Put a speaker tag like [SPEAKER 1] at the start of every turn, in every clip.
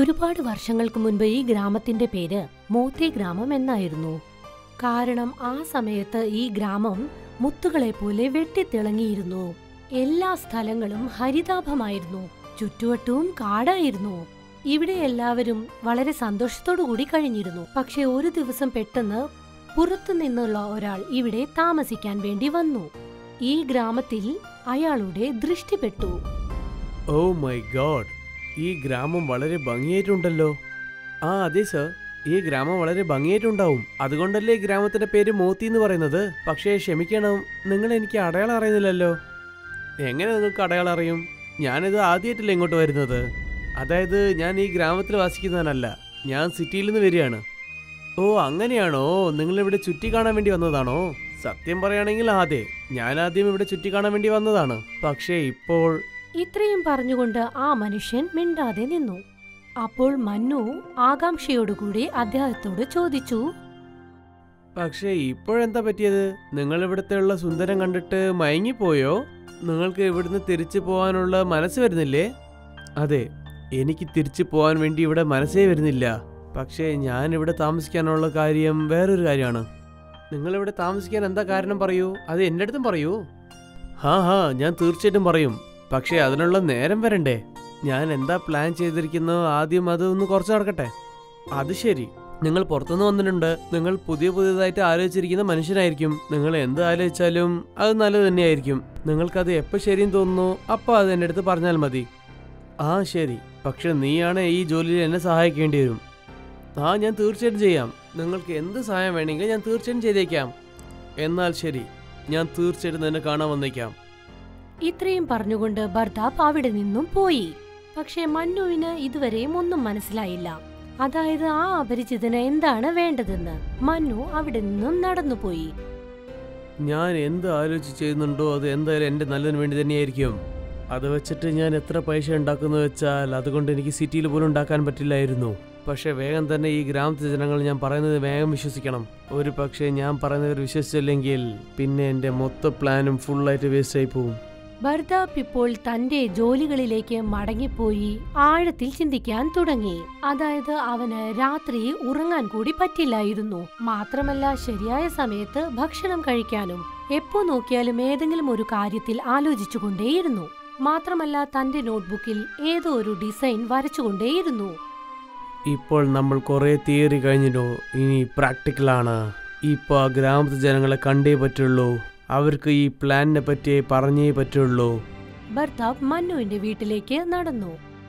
[SPEAKER 1] ഒരുപാട് വർഷങ്ങൾക്ക് മുൻപ് ഈ ഗ്രാമത്തിന്റെ പേര് മോത്തി ഗ്രാമം എന്നായിരുന്നു കാരണം ആ സമയത്ത് ഈ ഗ്രാമം മുത്തുകളെ പോലെ വെട്ടിത്തിളങ്ങിയിരുന്നു എല്ലാ സ്ഥലങ്ങളും ഹരിതാഭമായിരുന്നു ചുറ്റുവട്ടവും കാടായിരുന്നു ഇവിടെ എല്ലാവരും വളരെ സന്തോഷത്തോടു കൂടി കഴിഞ്ഞിരുന്നു പക്ഷെ ഒരു ദിവസം പെട്ടെന്ന് പുറത്തു നിന്നുള്ള ഒരാൾ ഇവിടെ താമസിക്കാൻ വേണ്ടി വന്നു ഈ ഗ്രാമത്തിൽ അയാളുടെ ദൃഷ്ടിപ്പെട്ടു
[SPEAKER 2] ഓ മൈ ഗോഡ് ഈ ഗ്രാമം വളരെ ഭംഗിയായിട്ടുണ്ടല്ലോ ആ അതെ സർ ഈ ഗ്രാമം വളരെ ഭംഗിയായിട്ടുണ്ടാവും അതുകൊണ്ടല്ലേ ഈ ഗ്രാമത്തിന്റെ പേര് മോത്തി എന്ന് പറയുന്നത് പക്ഷേ ക്ഷമിക്കണം നിങ്ങൾ എനിക്ക് അടയാളം അറിയുന്നില്ലല്ലോ എങ്ങനെ നിങ്ങൾക്ക് അടയാളം അറിയും ഞാനിത് ആദ്യമായിട്ടല്ലേ ഇങ്ങോട്ട് വരുന്നത് അതായത് ഞാൻ ഈ ഗ്രാമത്തിൽ വസിക്കുന്നവനല്ല ഞാൻ സിറ്റിയിൽ നിന്ന് വരികയാണ് ഓ അങ്ങനെയാണോ നിങ്ങൾ ഇവിടെ ചുറ്റി കാണാൻ വേണ്ടി വന്നതാണോ സത്യം പറയുകയാണെങ്കിൽ അതെ ഞാൻ ആദ്യം ഇവിടെ ചുറ്റി കാണാൻ വേണ്ടി വന്നതാണ് പക്ഷേ ഇപ്പോൾ
[SPEAKER 1] ഇത്രയും പറഞ്ഞുകൊണ്ട് ആ മനുഷ്യൻ മിണ്ടാതെ നിന്നു അപ്പോൾ മന്നു ആകാംക്ഷയോടുകൂടി അദ്ദേഹത്തോട് ചോദിച്ചു
[SPEAKER 2] പക്ഷേ ഇപ്പോഴെന്താ പറ്റിയത് നിങ്ങൾ ഇവിടുത്തെ ഉള്ള സുന്ദരം കണ്ടിട്ട് മയങ്ങിപ്പോയോ നിങ്ങൾക്ക് ഇവിടുന്ന് തിരിച്ചു പോകാനുള്ള മനസ്സ് വരുന്നില്ലേ അതെ എനിക്ക് തിരിച്ചു പോകാൻ വേണ്ടി ഇവിടെ മനസ്സേ വരുന്നില്ല പക്ഷേ ഞാൻ ഇവിടെ താമസിക്കാനുള്ള കാര്യം വേറൊരു കാര്യമാണ് നിങ്ങൾ ഇവിടെ താമസിക്കാൻ എന്താ കാരണം പറയൂ അത് എൻ്റെ അടുത്തും പറയൂ ഹാ ഹാ ഞാൻ തീർച്ചയായിട്ടും പറയും പക്ഷേ അതിനുള്ള നേരം വരണ്ടേ ഞാൻ എന്താ പ്ലാൻ ചെയ്തിരിക്കുന്നോ ആദ്യം അത് ഒന്ന് കുറച്ച് നടക്കട്ടെ അത് ശരി നിങ്ങൾ പുറത്തുനിന്ന് വന്നിട്ടുണ്ട് നിങ്ങൾ പുതിയ പുതിയതായിട്ട് ആലോചിച്ചിരിക്കുന്ന മനുഷ്യനായിരിക്കും നിങ്ങൾ എന്ത് ആലോചിച്ചാലും അത് നല്ലത് തന്നെയായിരിക്കും നിങ്ങൾക്കത് എപ്പോൾ ശരിയെന്ന് തോന്നുന്നു അപ്പോൾ അത് എൻ്റെ അടുത്ത് പറഞ്ഞാൽ മതി ആ ശരി പക്ഷെ നീയാണ് ഈ ജോലിയിൽ എന്നെ സഹായിക്കേണ്ടി വരും ആ ഞാൻ തീർച്ചയായിട്ടും ചെയ്യാം നിങ്ങൾക്ക് എന്ത് സഹായം വേണമെങ്കിൽ ഞാൻ തീർച്ചയായിട്ടും ചെയ്തേക്കാം എന്നാൽ ശരി ഞാൻ തീർച്ചയായിട്ടും നിന്നെ കാണാൻ വന്നേക്കാം
[SPEAKER 1] ഇത്രയും പറഞ്ഞുകൊണ്ട് ഭർത്താവ് അവിടെ നിന്നും പോയി പക്ഷെ മന്നുവിന് ഇതുവരെയും ഒന്നും മനസ്സിലായില്ല അതായത് ആ അപരിചിതന് എന്താണ് വേണ്ടതെന്ന് മന്നു അവിടെ നിന്നും നടന്നുപോയി
[SPEAKER 2] ഞാൻ എന്ത് ആലോചിച്ച് ചെയ്യുന്നുണ്ടോ അത് എന്തായാലും എൻ്റെ നല്ലതിന് വേണ്ടി തന്നെയായിരിക്കും അത് വെച്ചിട്ട് ഞാൻ എത്ര പൈസ ഉണ്ടാക്കുന്നു വെച്ചാൽ അതുകൊണ്ട് എനിക്ക് സിറ്റിയിൽ പോലും ഉണ്ടാക്കാൻ പറ്റില്ലായിരുന്നു പക്ഷെ വേഗം തന്നെ ഈ ഗ്രാമത്തിലെ ജനങ്ങൾ ഞാൻ പറയുന്നത് വേഗം വിശ്വസിക്കണം ഒരു പക്ഷേ ഞാൻ പറയുന്നവർ വിശ്വസിച്ചില്ലെങ്കിൽ പിന്നെ എൻ്റെ മൊത്തം പ്ലാനും ഫുള്ളായിട്ട് വേസ്റ്റ് ആയി പോകും
[SPEAKER 1] ഭർത്താവ് ഇപ്പോൾ തന്റെ ജോലികളിലേക്ക് മടങ്ങിപ്പോയി ആഴത്തിൽ ചിന്തിക്കാൻ തുടങ്ങി അതായത് അവന് രാത്രി ഉറങ്ങാൻ കൂടി പറ്റില്ലായിരുന്നു മാത്രമല്ല ശരിയായ സമയത്ത് ഭക്ഷണം കഴിക്കാനും എപ്പോ നോക്കിയാലും ഏതെങ്കിലും ഒരു കാര്യത്തിൽ ആലോചിച്ചുകൊണ്ടേയിരുന്നു മാത്രമല്ല തന്റെ നോട്ട്ബുക്കിൽ ഏതോ ഒരു ഡിസൈൻ വരച്ചുകൊണ്ടേയിരുന്നു
[SPEAKER 2] ഇപ്പോൾ നമ്മൾ കുറേ തിയറി കഴിഞ്ഞിട്ടോ ഇനി പ്രാക്ടിക്കലാണ് ഇപ്പോൾ ആ ഗ്രാമത്തിലെ ജനങ്ങളെ കണ്ടേ പറ്റുള്ളൂ അവർക്ക് ഈ പ്ലാനിനെ പറ്റി പറഞ്ഞേ പറ്റുള്ളൂ
[SPEAKER 1] ഭർത്താവ് മന്നുവിന്റെ വീട്ടിലേക്ക് നടന്നു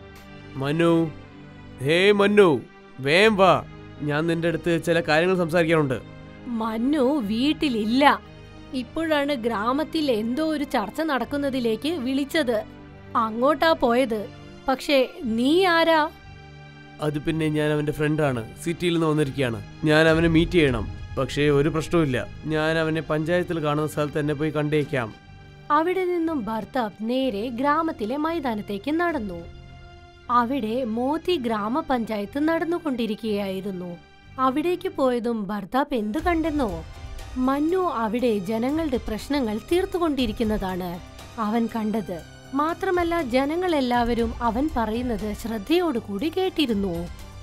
[SPEAKER 2] മനു ഹേ മനു വേം വാ ഞാൻ നിന്റെ അടുത്ത് ചില കാര്യങ്ങൾ സംസാരിക്കാനുണ്ട്
[SPEAKER 1] മന്നു വീട്ടിലില്ല ഇപ്പോഴാണ് ഗ്രാമത്തിൽ എന്തോ ഒരു ചർച്ച നടക്കുന്നതിലേക്ക് വിളിച്ചത് അങ്ങോട്ടാ പോയത് പക്ഷേ നീ ആരാ
[SPEAKER 2] അത് പിന്നെ ഞാൻ അവന്റെ ഫ്രണ്ടാണ് സിറ്റിയിൽ നിന്ന് വന്നിരിക്കുകയാണ് ഞാൻ അവനെ മീറ്റ് ചെയ്യണം പക്ഷേ ഒരു പ്രശ്നവുമില്ല ഞാൻ അവനെ പഞ്ചായത്തിൽ കാണുന്ന സ്ഥലത്ത് എന്നെ പോയി കണ്ടേക്കാം
[SPEAKER 1] അവിടെ നിന്നും ഭർത്താവ് നേരെ ഗ്രാമത്തിലെ മൈതാനത്തേക്ക് നടന്നു അവിടെ മോത്തി ഗ്രാമപഞ്ചായത്ത് നടന്നുകൊണ്ടിരിക്കുകയായിരുന്നു അവിടേക്ക് പോയതും ഭർത്താവ് എന്തു കണ്ടെന്നോ മന്നു അവിടെ ജനങ്ങളുടെ പ്രശ്നങ്ങൾ തീർത്തുകൊണ്ടിരിക്കുന്നതാണ് അവൻ കണ്ടത് മാത്രമല്ല ജനങ്ങളെല്ലാവരും അവൻ പറയുന്നത് ശ്രദ്ധയോടുകൂടി കേട്ടിരുന്നു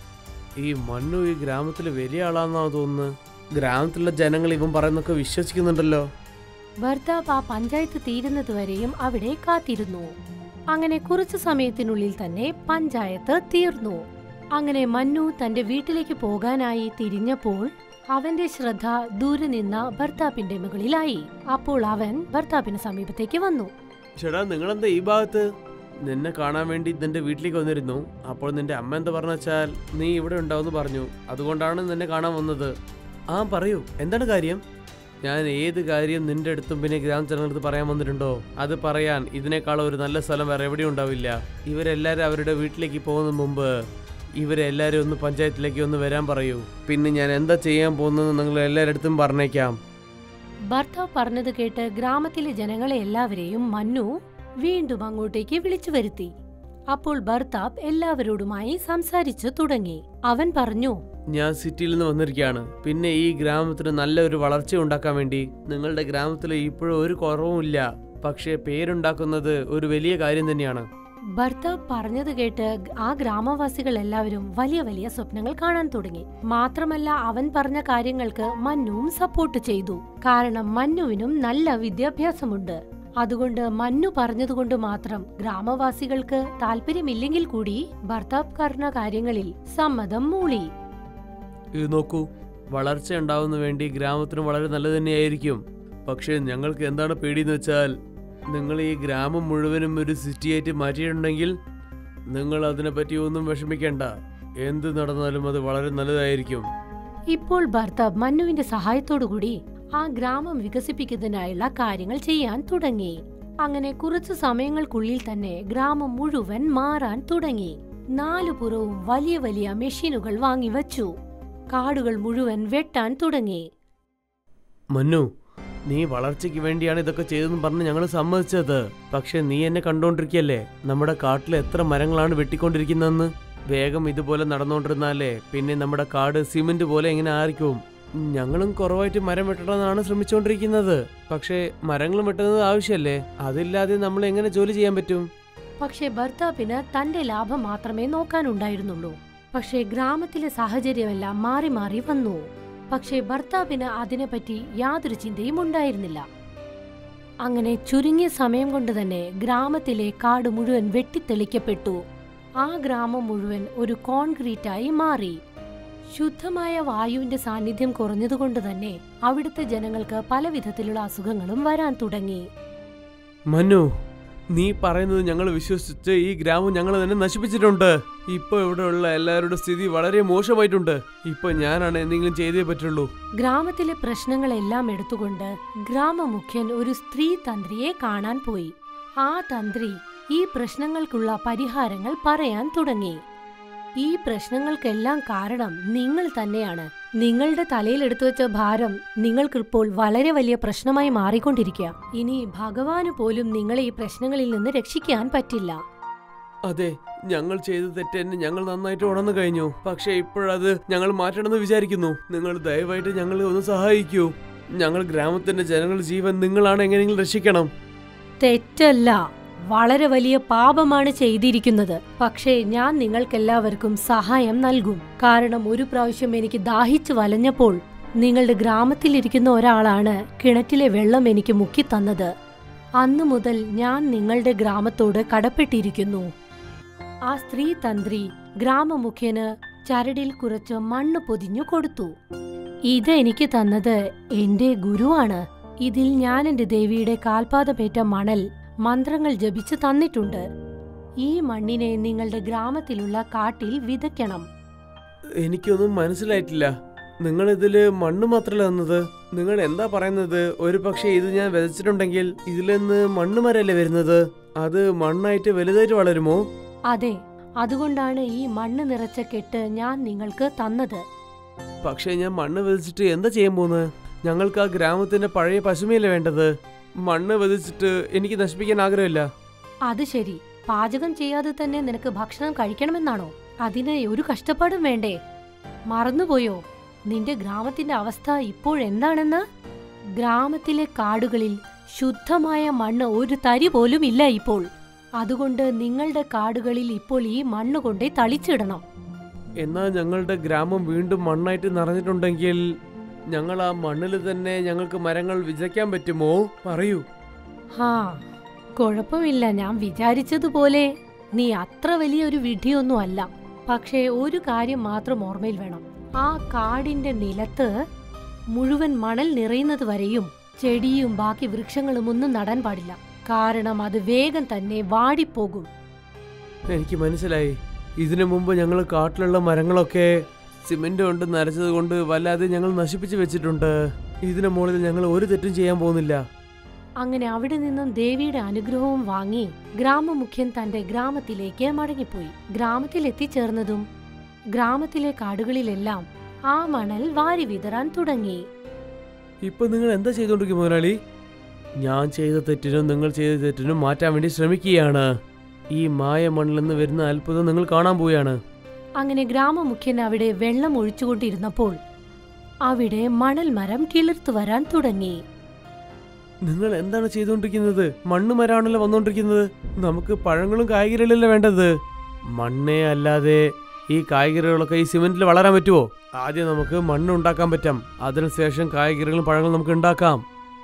[SPEAKER 2] ഈ മണ്ണു ഈ ഗ്രാമത്തിൽ വലിയ ആളാന്നാ തോന്നുന്നത് ഗ്രാമത്തിലുള്ള ജനങ്ങൾ ഇവൻ പറയുന്നൊക്കെ വിശ്വസിക്കുന്നുണ്ടല്ലോ
[SPEAKER 1] ഭർത്താവ് ആ പഞ്ചായത്ത് തീരുന്നതുവരെയും അവിടെ കാത്തിരുന്നു അങ്ങനെ കുറച്ചു സമയത്തിനുള്ളിൽ തന്നെ പഞ്ചായത്ത് തീർന്നു അങ്ങനെ മന്നു തന്റെ വീട്ടിലേക്ക് പോകാനായി തിരിഞ്ഞപ്പോൾ അവന്റെ ശ്രദ്ധ ദൂരെ നിന്ന ഭർത്താപ്പിന്റെ മുകളിലായി അപ്പോൾ അവൻ ഭർത്താപ്പിന് സമീപത്തേക്ക് വന്നു
[SPEAKER 2] ചേട്ടാ നിങ്ങളെന്താ ഈ ഭാഗത്ത് നിന്നെ കാണാൻ വേണ്ടി നിന്റെ വീട്ടിലേക്ക് വന്നിരുന്നു അപ്പോൾ നിന്റെ അമ്മ എന്താ പറഞ്ഞു വെച്ചാൽ നീ ഇവിടെ ഉണ്ടാവുമെന്ന് പറഞ്ഞു അതുകൊണ്ടാണ് നിന്നെ കാണാൻ വന്നത് ആ പറയൂ എന്താണ് കാര്യം ഞാൻ ഏത് കാര്യം നിന്റെ അടുത്തും പിന്നെ ഗ്രാമജനങ്ങളടുത്ത് പറയാൻ വന്നിട്ടുണ്ടോ അത് പറയാൻ ഇതിനേക്കാളും ഒരു നല്ല സ്ഥലം വേറെ എവിടെയും ഉണ്ടാവില്ല ഇവരെല്ലാവരും അവരുടെ വീട്ടിലേക്ക് പോകുന്ന മുമ്പ് ഇവരെല്ലാവരും ഒന്ന് പഞ്ചായത്തിലേക്ക് ഒന്ന് വരാൻ പറയൂ പിന്നെ ഞാൻ എന്താ ചെയ്യാൻ പോകുന്നത് നിങ്ങൾ എല്ലാവരുടെ അടുത്തും പറഞ്ഞേക്കാം
[SPEAKER 1] ഭർത്താവ് പറഞ്ഞത് കേട്ട് ഗ്രാമത്തിലെ ജനങ്ങളെ എല്ലാവരെയും മന്നു വീണ്ടും അങ്ങോട്ടേക്ക് വിളിച്ചു വരുത്തി അപ്പോൾ ഭർത്താവ് എല്ലാവരോടുമായി സംസാരിച്ചു തുടങ്ങി അവൻ പറഞ്ഞു
[SPEAKER 2] ഞാൻ സിറ്റിയിൽ നിന്ന് വന്നിരിക്കുകയാണ് പിന്നെ ഈ ഗ്രാമത്തിന് നല്ല ഒരു വളർച്ച ഉണ്ടാക്കാൻ വേണ്ടി നിങ്ങളുടെ ഗ്രാമത്തിൽ ഇപ്പോഴും ഒരു കുറവുമില്ല പക്ഷേ പേരുണ്ടാക്കുന്നത് ഒരു വലിയ കാര്യം തന്നെയാണ്
[SPEAKER 1] ഭർത്താവ് പറഞ്ഞത് കേട്ട് ആ ഗ്രാമവാസികൾ എല്ലാവരും വലിയ വലിയ സ്വപ്നങ്ങൾ കാണാൻ തുടങ്ങി മാത്രമല്ല അവൻ പറഞ്ഞ കാര്യങ്ങൾക്ക് മന്നുവും സപ്പോർട്ട് ചെയ്തു കാരണം മന്നുവിനും നല്ല വിദ്യാഭ്യാസമുണ്ട് അതുകൊണ്ട് മന്നു പറഞ്ഞതുകൊണ്ട് മാത്രം ഗ്രാമവാസികൾക്ക് താല്പര്യമില്ലെങ്കിൽ കൂടി ഭർത്താവ് പറഞ്ഞ കാര്യങ്ങളിൽ സമ്മതം മൂളി
[SPEAKER 2] ഇത് നോക്കൂ വളർച്ച ഉണ്ടാവുന്ന വേണ്ടി ഗ്രാമത്തിന് വളരെ നല്ലത് തന്നെയായിരിക്കും പക്ഷേ ഞങ്ങൾക്ക് എന്താണ് പേടിയെന്ന് വെച്ചാൽ നിങ്ങൾ ഈ ഗ്രാമം മുഴുവനും ഒരു സിറ്റിയായിട്ട് മാറ്റിയിട്ടുണ്ടെങ്കിൽ നിങ്ങൾ അതിനെപ്പറ്റി ഒന്നും വിഷമിക്കേണ്ട എന്ത് നടന്നാലും അത് വളരെ നല്ലതായിരിക്കും
[SPEAKER 1] ഇപ്പോൾ ഭർത്താവ് മന്നുവിന്റെ സഹായത്തോടുകൂടി ആ ഗ്രാമം വികസിപ്പിക്കുന്നതിനായുള്ള കാര്യങ്ങൾ ചെയ്യാൻ തുടങ്ങി അങ്ങനെ കുറച്ചു സമയങ്ങൾക്കുള്ളിൽ തന്നെ ഗ്രാമം മുഴുവൻ മാറാൻ തുടങ്ങി നാലു പുറവും വലിയ വലിയ മെഷീനുകൾ വാങ്ങിവച്ചു കാടുകൾ മുഴുവൻ വെട്ടാൻ തുടങ്ങി
[SPEAKER 2] മന്നു നീ വളർച്ചയ്ക്ക് വേണ്ടിയാണ് ഇതൊക്കെ ചെയ്തതെന്ന് പറഞ്ഞ് ഞങ്ങൾ സമ്മതിച്ചത് പക്ഷെ നീ എന്നെ കണ്ടോണ്ടിരിക്കല്ലേ നമ്മുടെ കാട്ടിൽ എത്ര മരങ്ങളാണ് വെട്ടിക്കൊണ്ടിരിക്കുന്നതെന്ന് വേഗം ഇതുപോലെ നടന്നുകൊണ്ടിരുന്നാലേ പിന്നെ നമ്മുടെ കാട് സിമെന്റ് പോലെ എങ്ങനെ ആയിരിക്കും ഞങ്ങളും കുറവായിട്ട് മരം വെട്ടണമെന്നാണ് ശ്രമിച്ചുകൊണ്ടിരിക്കുന്നത് പക്ഷേ മരങ്ങൾ വെട്ടുന്നത് ആവശ്യമല്ലേ അതില്ലാതെ നമ്മൾ എങ്ങനെ ജോലി ചെയ്യാൻ പറ്റും
[SPEAKER 1] പക്ഷെ ഭർത്താവിന് തന്റെ ലാഭം മാത്രമേ നോക്കാനുണ്ടായിരുന്നുള്ളൂ പക്ഷേ ഗ്രാമത്തിലെ സാഹചര്യമെല്ലാം മാറി മാറി വന്നു പക്ഷേ ഭർത്താവിന് അതിനെപ്പറ്റി യാതൊരു ചിന്തയും ഉണ്ടായിരുന്നില്ല അങ്ങനെ ചുരുങ്ങിയ സമയം കൊണ്ട് തന്നെ ഗ്രാമത്തിലെ കാട് മുഴുവൻ വെട്ടിത്തെളിക്കപ്പെട്ടു ആ ഗ്രാമം മുഴുവൻ ഒരു കോൺക്രീറ്റായി മാറി ശുദ്ധമായ വായുവിന്റെ സാന്നിധ്യം കുറഞ്ഞതുകൊണ്ട് തന്നെ അവിടുത്തെ ജനങ്ങൾക്ക് പല വിധത്തിലുള്ള അസുഖങ്ങളും വരാൻ തുടങ്ങി
[SPEAKER 2] മനു നീ പറയുന്നത് ഞങ്ങൾ വിശ്വസിച്ച് ഈ ഗ്രാമം ഞങ്ങൾ തന്നെ നശിപ്പിച്ചിട്ടുണ്ട് ഇപ്പൊ ഇവിടെയുള്ള എല്ലാവരുടെ സ്ഥിതി വളരെ മോശമായിട്ടുണ്ട് ഇപ്പൊ ഞാനാണ് എന്തെങ്കിലും ചെയ്തേ പറ്റുള്ളൂ
[SPEAKER 1] ഗ്രാമത്തിലെ പ്രശ്നങ്ങളെല്ലാം എടുത്തുകൊണ്ട് ഗ്രാമമുഖ്യൻ ഒരു സ്ത്രീ തന്ത്രിയെ കാണാൻ പോയി ആ തന്ത്രി ഈ പ്രശ്നങ്ങൾക്കുള്ള പരിഹാരങ്ങൾ പറയാൻ തുടങ്ങി ഈ പ്രശ്നങ്ങൾക്കെല്ലാം കാരണം നിങ്ങൾ തന്നെയാണ് നിങ്ങളുടെ തലയിൽ എടുത്തു വെച്ച ഭാരം നിങ്ങൾക്കിപ്പോൾ വളരെ വലിയ പ്രശ്നമായി മാറിക്കൊണ്ടിരിക്കുക ഇനി ഭഗവാന് പോലും നിങ്ങളെ ഈ പ്രശ്നങ്ങളിൽ നിന്ന് രക്ഷിക്കാൻ പറ്റില്ല
[SPEAKER 2] അതെ ഞങ്ങൾ ചെയ്ത തെറ്റെന്നെ ഞങ്ങൾ നന്നായിട്ട് ഉണർന്നു കഴിഞ്ഞു പക്ഷെ ഇപ്പോഴത് ഞങ്ങൾ മാറ്റണമെന്ന് വിചാരിക്കുന്നു നിങ്ങൾ ദയവായിട്ട് ഞങ്ങളെ ഒന്ന് സഹായിക്കൂ ഞങ്ങൾ ഗ്രാമത്തിന്റെ ജനങ്ങളുടെ ജീവൻ നിങ്ങളാണ് എങ്ങനെയെങ്കിലും രക്ഷിക്കണം
[SPEAKER 1] തെറ്റല്ല വളരെ വലിയ പാപമാണ് ചെയ്തിരിക്കുന്നത് പക്ഷേ ഞാൻ നിങ്ങൾക്കെല്ലാവർക്കും സഹായം നൽകും കാരണം ഒരു പ്രാവശ്യം എനിക്ക് ദാഹിച്ചു വലഞ്ഞപ്പോൾ നിങ്ങളുടെ ഗ്രാമത്തിലിരിക്കുന്ന ഒരാളാണ് കിണറ്റിലെ വെള്ളം എനിക്ക് മുക്കി തന്നത് അന്നു മുതൽ ഞാൻ നിങ്ങളുടെ ഗ്രാമത്തോട് കടപ്പെട്ടിരിക്കുന്നു ആ സ്ത്രീ തന്ത്രി ഗ്രാമമുഖ്യന് ചരടിൽ കുറച്ച് മണ്ണ് പൊതിഞ്ഞു കൊടുത്തു ഇത് എനിക്ക് തന്നത് എന്റെ ഗുരുവാണ് ഇതിൽ ഞാൻ എന്റെ ദേവിയുടെ കാൽപാദമേറ്റ മണൽ മന്ത്രങ്ങൾ ജപിച്ച് തന്നിട്ടുണ്ട് ഈ മണ്ണിനെ നിങ്ങളുടെ ഗ്രാമത്തിലുള്ള കാട്ടിൽ വിതയ്ക്കണം
[SPEAKER 2] എനിക്കൊന്നും മനസ്സിലായിട്ടില്ല നിങ്ങൾ ഇതില് മണ്ണ് മാത്രമല്ല തന്നത് നിങ്ങൾ എന്താ പറയുന്നത് ഒരു പക്ഷേ ഇത് ഞാൻ വിതച്ചിട്ടുണ്ടെങ്കിൽ ഇതിൽ നിന്ന് മണ്ണ് മരല്ലേ വരുന്നത് അത് മണ്ണായിട്ട് വലുതായിട്ട് വളരുമോ
[SPEAKER 1] അതെ അതുകൊണ്ടാണ് ഈ മണ്ണ് നിറച്ച കെട്ട് ഞാൻ നിങ്ങൾക്ക് തന്നത്
[SPEAKER 2] പക്ഷേ ഞാൻ മണ്ണ് വിതച്ചിട്ട് എന്താ ചെയ്യാൻ പോകുന്നത് ഞങ്ങൾക്ക് ആ ഗ്രാമത്തിന്റെ പഴയ പശുമയല്ലേ വേണ്ടത് മണ്ണ് വിതച്ചിട്ട് എനിക്ക് നശിപ്പിക്കാൻ ആഗ്രഹമില്ല
[SPEAKER 1] അത് ശരി പാചകം ചെയ്യാതെ തന്നെ നിനക്ക് ഭക്ഷണം കഴിക്കണമെന്നാണോ അതിന് ഒരു കഷ്ടപ്പാടും വേണ്ടേ മറന്നുപോയോ നിന്റെ ഗ്രാമത്തിന്റെ അവസ്ഥ ഇപ്പോഴെന്താണെന്ന് ഗ്രാമത്തിലെ കാടുകളിൽ ശുദ്ധമായ മണ്ണ് ഒരു തരി പോലും ഇല്ല ഇപ്പോൾ അതുകൊണ്ട് നിങ്ങളുടെ കാടുകളിൽ ഇപ്പോൾ ഈ മണ്ണ് കൊണ്ടേ തളിച്ചിടണം
[SPEAKER 2] എന്നാൽ ഞങ്ങളുടെ ഗ്രാമം വീണ്ടും മണ്ണായിട്ട് നിറഞ്ഞിട്ടുണ്ടെങ്കിൽ ഞങ്ങൾ ആ മണ്ണിൽ തന്നെ ഞങ്ങൾക്ക് മരങ്ങൾ വിതയ്ക്കാൻ പറ്റുമോ പറയൂ
[SPEAKER 1] ഹാ കുഴപ്പമില്ല ഞാൻ വിചാരിച്ചതുപോലെ നീ അത്ര വലിയൊരു വിഡ്ഢിയൊന്നും അല്ല പക്ഷേ ഒരു കാര്യം മാത്രം ഓർമ്മയിൽ വേണം ആ കാടിന്റെ നിലത്ത് മുഴുവൻ മണൽ നിറയുന്നത് വരെയും ചെടിയും ബാക്കി വൃക്ഷങ്ങളും ഒന്നും നടാൻ പാടില്ല കാരണം അത് വേഗം തന്നെ വാടിപ്പോകും
[SPEAKER 2] എനിക്ക് മനസ്സിലായി ഇതിനു മുമ്പ് ഞങ്ങൾ കാട്ടിലുള്ള മരങ്ങളൊക്കെ സിമെന്റ് കൊണ്ട് നരച്ചത് കൊണ്ട് വല്ലാതെ ഞങ്ങൾ നശിപ്പിച്ച് വെച്ചിട്ടുണ്ട് ഇതിനു മുകളിൽ ഞങ്ങൾ ഒരു തെറ്റും ചെയ്യാൻ പോകുന്നില്ല
[SPEAKER 1] അങ്ങനെ അവിടെ നിന്നും ദേവിയുടെ അനുഗ്രഹവും വാങ്ങി ഗ്രാമമുഖ്യൻ തന്റെ ഗ്രാമത്തിലേക്ക് മടങ്ങിപ്പോയി ഗ്രാമത്തിൽ എത്തിച്ചേർന്നതും ഗ്രാമത്തിലെ കാടുകളിലെല്ലാം ആ മണൽ വാരി വിതറാൻ തുടങ്ങി
[SPEAKER 2] ഇപ്പൊ നിങ്ങൾ എന്താ ചെയ്തോണ്ടിരിക്കും മുതലാളി ഞാൻ ചെയ്ത തെറ്റിനും നിങ്ങൾ ചെയ്ത തെറ്റിനും മാറ്റാൻ വേണ്ടി ശ്രമിക്കുകയാണ് ഈ മായ മണ്ണിൽ നിന്ന് വരുന്ന അത്ഭുതം നിങ്ങൾ കാണാൻ പോവുകയാണ്
[SPEAKER 1] അങ്ങനെ ഗ്രാമമുഖ്യൻ അവിടെ വെള്ളം ഒഴിച്ചുകൊണ്ടിരുന്നപ്പോൾ അവിടെ മണൽ മരം കിളിർത്തു വരാൻ തുടങ്ങി
[SPEAKER 2] നിങ്ങൾ എന്താണ് ചെയ്തുകൊണ്ടിരിക്കുന്നത് മണ്ണ് മരാണല്ലോ വന്നുകൊണ്ടിരിക്കുന്നത് നമുക്ക് പഴങ്ങളും കായ്കറികളല്ലേ വേണ്ടത് മണ്ണേ അല്ലാതെ ഈ കായ്കറികളൊക്കെ ഈ സിമെന്റിൽ വളരാൻ പറ്റുമോ ആദ്യം നമുക്ക് മണ്ണ് ഉണ്ടാക്കാൻ പറ്റാം അതിനുശേഷം കായ്കറികളും പഴങ്ങളും നമുക്ക് ഉണ്ടാക്കാം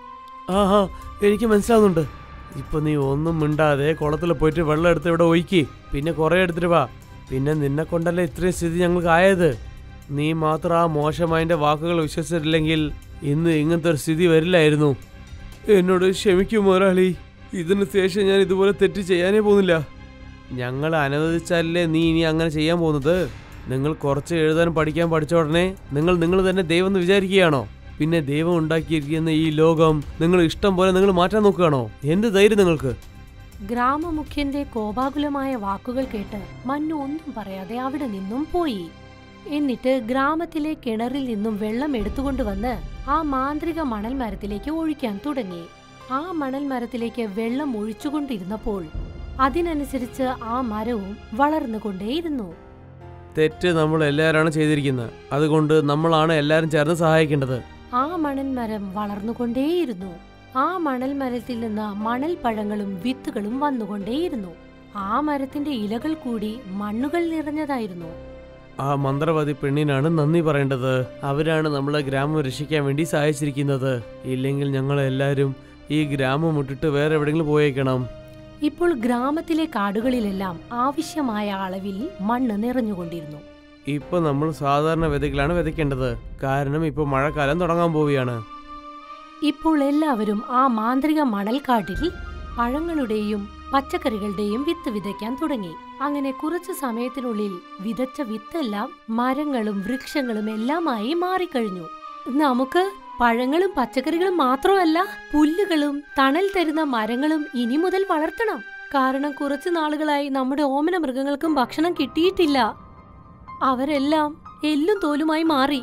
[SPEAKER 2] ആഹാ എനിക്ക് മനസ്സിലാവുന്നുണ്ട് ഇപ്പൊ നീ ഒന്നും മിണ്ടാതെ കുളത്തിൽ പോയിട്ട് വെള്ളം എടുത്ത് ഇവിടെ ഒഴിക്കി പിന്നെ കുറെ എടുത്തിട്ട് വാ പിന്നെ നിന്നെ കൊണ്ടല്ലേ ഇത്രയും സ്ഥിതി ഞങ്ങൾക്ക് ആയത് നീ മാത്രം ആ മോശമായതിന്റെ വാക്കുകൾ വിശ്വസിച്ചിട്ടില്ലെങ്കിൽ ഇന്ന് ഇങ്ങനത്തെ ഒരു സ്ഥിതി വരില്ലായിരുന്നു എന്നോട് ക്ഷമിക്കൂ മുതലാളി ഇതിന് ശേഷം ഞാൻ ഇതുപോലെ തെറ്റ് ചെയ്യാനേ പോകുന്നില്ല ഞങ്ങൾ അനുവദിച്ചാലേ നീ ഇനി അങ്ങനെ ചെയ്യാൻ പോകുന്നത് നിങ്ങൾ കുറച്ച് എഴുതാനും പഠിക്കാൻ പഠിച്ച ഉടനെ നിങ്ങൾ നിങ്ങൾ തന്നെ ദൈവം എന്ന് വിചാരിക്കുകയാണോ പിന്നെ ദൈവം ഉണ്ടാക്കിയിരിക്കുന്ന ഈ ലോകം നിങ്ങൾ ഇഷ്ടം പോലെ നിങ്ങൾ മാറ്റാൻ നോക്കുകയാണോ എന്ത് ധൈര്യം നിങ്ങൾക്ക്
[SPEAKER 1] ഗ്രാമമുഖ്യന്റെ കോപാകുലമായ വാക്കുകൾ കേട്ട് മന്നു ഒന്നും പറയാതെ അവിടെ നിന്നും പോയി എന്നിട്ട് ഗ്രാമത്തിലെ കിണറിൽ നിന്നും വെള്ളം എടുത്തുകൊണ്ടുവന്ന് ആ മാന്ത്രിക മണൽ മരത്തിലേക്ക് ഒഴിക്കാൻ തുടങ്ങി ആ മണൽ മരത്തിലേക്ക് വെള്ളം ഒഴിച്ചുകൊണ്ടിരുന്നപ്പോൾ അതിനനുസരിച്ച് ആ മരവും വളർന്നുകൊണ്ടേയിരുന്നു
[SPEAKER 2] തെറ്റ് നമ്മൾ എല്ലാവരാണ് ചെയ്തിരിക്കുന്നത് അതുകൊണ്ട് നമ്മളാണ് എല്ലാവരും ചേർന്ന് സഹായിക്കേണ്ടത്
[SPEAKER 1] ആ മണൽ മരം വളർന്നുകൊണ്ടേയിരുന്നു ആ മണൽ മരത്തിൽ നിന്ന് മണൽ പഴങ്ങളും വിത്തുകളും വന്നുകൊണ്ടേയിരുന്നു ആ മരത്തിന്റെ ഇലകൾ കൂടി മണ്ണുകൾ നിറഞ്ഞതായിരുന്നു
[SPEAKER 2] ആ മന്ത്രവാദി പെണ്ണിനാണ് നന്ദി പറയേണ്ടത് അവരാണ് നമ്മളെ ഗ്രാമം രക്ഷിക്കാൻ വേണ്ടി സഹായിച്ചിരിക്കുന്നത് ഇല്ലെങ്കിൽ ഞങ്ങൾ എല്ലാവരും ഈ ഗ്രാമം വിട്ടിട്ട് വേറെ എവിടെയെങ്കിലും പോയേക്കണം
[SPEAKER 1] ഇപ്പോൾ ഗ്രാമത്തിലെ കാടുകളിലെല്ലാം ആവശ്യമായ അളവിൽ മണ്ണ് നിറഞ്ഞുകൊണ്ടിരുന്നു
[SPEAKER 2] ഇപ്പൊ നമ്മൾ സാധാരണ വിതകളാണ് വിതയ്ക്കേണ്ടത് കാരണം ഇപ്പൊ മഴക്കാലം തുടങ്ങാൻ പോവുകയാണ്
[SPEAKER 1] ഇപ്പോൾ എല്ലാവരും ആ മാന്ത്രിക മണൽക്കാട്ടിൽ പഴങ്ങളുടെയും പച്ചക്കറികളുടെയും വിത്ത് വിതയ്ക്കാൻ തുടങ്ങി അങ്ങനെ കുറച്ചു സമയത്തിനുള്ളിൽ വിതച്ച വിത്തെല്ലാം മരങ്ങളും വൃക്ഷങ്ങളും എല്ലാമായി മാറിക്കഴിഞ്ഞു നമുക്ക് പഴങ്ങളും പച്ചക്കറികളും മാത്രമല്ല പുല്ലുകളും തണൽ തരുന്ന മരങ്ങളും ഇനി മുതൽ വളർത്തണം കാരണം കുറച്ചു നാളുകളായി നമ്മുടെ ഓമന മൃഗങ്ങൾക്കും ഭക്ഷണം കിട്ടിയിട്ടില്ല അവരെല്ലാം എല്ലും തോലുമായി മാറി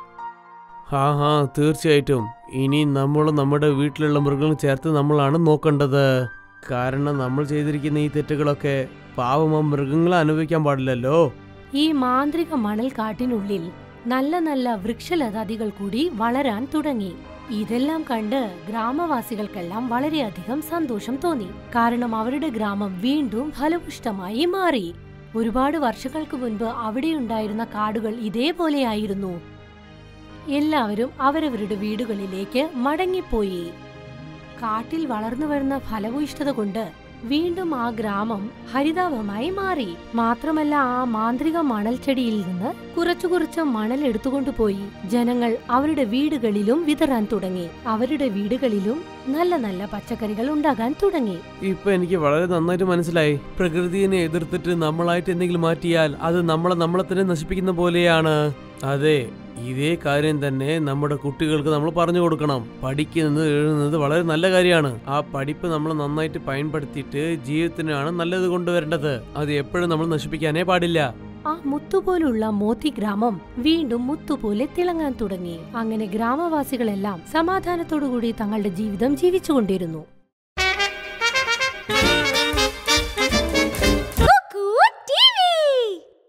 [SPEAKER 2] ഹാ ഹാ തീർച്ചയായിട്ടും ഇനി നമ്മൾ നമ്മുടെ വീട്ടിലുള്ള മൃഗങ്ങൾ ചേർത്ത് നമ്മളാണ് നോക്കേണ്ടത് കാരണം നമ്മൾ ചെയ്തിരിക്കുന്ന ഈ തെറ്റുകളൊക്കെ പാവം ആ മൃഗങ്ങളെ അനുഭവിക്കാൻ പാടില്ലല്ലോ
[SPEAKER 1] ഈ മാന്ത്രിക മണൽ കാട്ടിനുള്ളിൽ നല്ല നല്ല വൃക്ഷലതാദികൾ കൂടി വളരാൻ തുടങ്ങി ഇതെല്ലാം കണ്ട് ഗ്രാമവാസികൾക്കെല്ലാം വളരെയധികം സന്തോഷം തോന്നി കാരണം അവരുടെ ഗ്രാമം വീണ്ടും ഫലപുഷ്ടമായി മാറി ഒരുപാട് വർഷങ്ങൾക്ക് മുൻപ് അവിടെയുണ്ടായിരുന്ന കാടുകൾ ഇതേപോലെയായിരുന്നു എല്ലാവരും അവരവരുടെ വീടുകളിലേക്ക് മടങ്ങിപ്പോയി കാട്ടിൽ വളർന്നു വരുന്ന ഫലഭൂയിഷ്ഠത കൊണ്ട് വീണ്ടും ആ ഗ്രാമം ഹരിതാഭമായി മാറി മാത്രമല്ല ആ മാന്ത്രിക മണൽച്ചെടിയിൽ നിന്ന് കുറച്ചു കുറച്ച് മണൽ എടുത്തുകൊണ്ടുപോയി ജനങ്ങൾ അവരുടെ വീടുകളിലും വിതറാൻ തുടങ്ങി അവരുടെ വീടുകളിലും നല്ല നല്ല പച്ചക്കറികൾ ഉണ്ടാകാൻ തുടങ്ങി
[SPEAKER 2] ഇപ്പൊ എനിക്ക് വളരെ നന്നായിട്ട് മനസ്സിലായി പ്രകൃതിയെ എതിർത്തിട്ട് നമ്മളായിട്ട് എന്തെങ്കിലും മാറ്റിയാൽ അത് നമ്മളെ നമ്മളെ തന്നെ നശിപ്പിക്കുന്ന പോലെയാണ് അതെ ഇതേ കാര്യം തന്നെ നമ്മുടെ കുട്ടികൾക്ക് നമ്മൾ പറഞ്ഞു കൊടുക്കണം പഠിക്കുന്നത് എഴുതുന്നത് വളരെ നല്ല കാര്യമാണ് ആ പഠിപ്പ് നമ്മൾ നന്നായിട്ട് பயன்படுത്തിയിട്ട് ജീവിതത്തിനാണ് നല്ലത് കൊണ്ടുവരേണ്ടത് അത് എപ്പോഴും നമ്മൾ നശിപ്പിക്കാനേ പാടില്ല
[SPEAKER 1] ആ മുത്തുപോലുള്ള മോത്തി ഗ്രാമം വീണ്ടും മുത്തുപോലെ തിളങ്ങാൻ തുടങ്ങി അങ്ങനെ ഗ്രാമവാസികളെല്ലാം സമാധാനത്തോടുകൂടി തങ്ങളുടെ ജീവിതം ജീവിച്ചുകൊണ്ടിരുന്നു